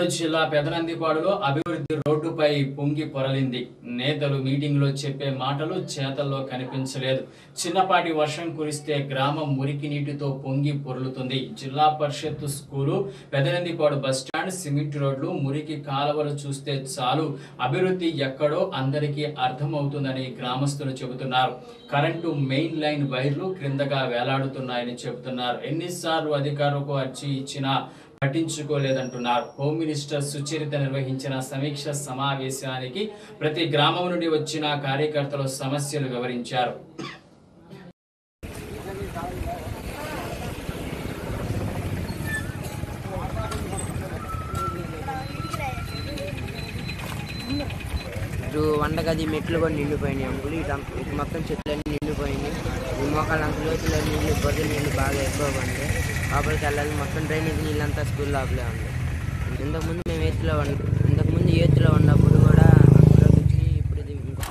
జిల్లా పెదనందిపాడులో అభివృద్ధి రోడ్డుపై పొంగి పొరలింది నేతలు మీటింగ్ లో చెప్పే మాటలు చేతల్లో కనిపించలేదు చిన్నపాటి వర్షం కురిస్తే గ్రామం మురికి నీటితో పొంగి పొర్లుతుంది zilla parishad school Pedanandipadu bus stand cement రోడ్లు మురికి కాలువలు చూస్తే చాలు అభివృద్ధి ఎక్కడో అందరికీ అర్థమవుతుందని గ్రామస్తులు చెబుతున్నారు కరెంటు మెయిన్ లైన్ వైర్లు క్రిందగా వేలాడుతున్నాయని చెబుతున్నారు ఎన్నిసార్లు అధికారులకు అర్జీ ఇచ్చినా పట్టించుకోలేదంటున్నారు హోమ్ మినిస్టర్ సుచరిత నిర్వహించిన సమీక్ష సమావేశానికి ప్రతి గ్రామం నుండి వచ్చిన కార్యకర్తలు సమస్యలు వివరించారు ఇటు వంటగది మెట్లు కూడా నిండిపోయినాయి అంకులు ఇటు అంకు- ఇటు మొత్తం చెట్లన్నీ నిండిపోయినాయి ఈ మోకాళ్ళ అంత లోతులో నీళ్ళు బొద్దు నీళ్ళు బాగా ఎక్కువ ఉంది లోపలికి వెళ్ళాలి మొత్తం డ్రైనేజ్ నీళ్ళంతా స్కూల్ లోపలే ఉంది ఇంతకుముందు మేము ఏత్తులో ఉన్న ఇంతకుముందు ఏత్తులో ఉన్నప్పుడు కూడా అక్కడ వచ్చి ఇప్పుడు ఇది ఇంకో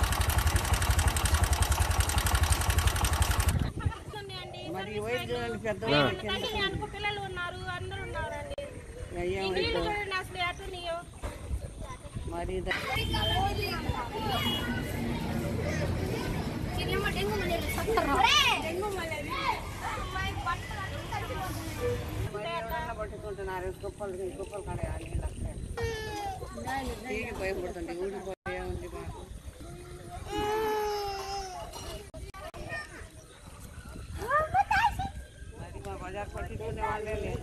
మరి వైట్ చూడండి పెద్ద అనుకో పిల్లలు ఉన్నారు అందరూ ఉన్నారండి ఈ నీళ్లు చూడండి అసలు ఎట్టున్నాయో మరి ద- ఎవరన్నా పట్టుకుంటున్నారు కుప్పలు కుప్పలు కడగాలి నీళ్ళు భయపడుతుంది ఊడిపోయే ఉంది మాకు మరి మా బజార్ పట్టుకునే వాళ్ళే లేదు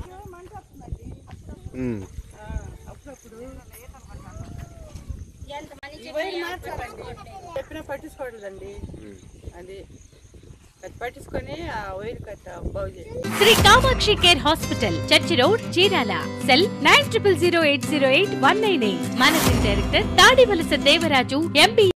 చెప్పినా పట్టించుకోవట్లేదండి అది అది పట్టించుకొని ఆ వైర్ కట్ట బాగు చేసి Shri Kamakshi care hospital church road Chirala cell nine triple zero eight zero eight one nine eight managing director Tadivalasa Devaraju MB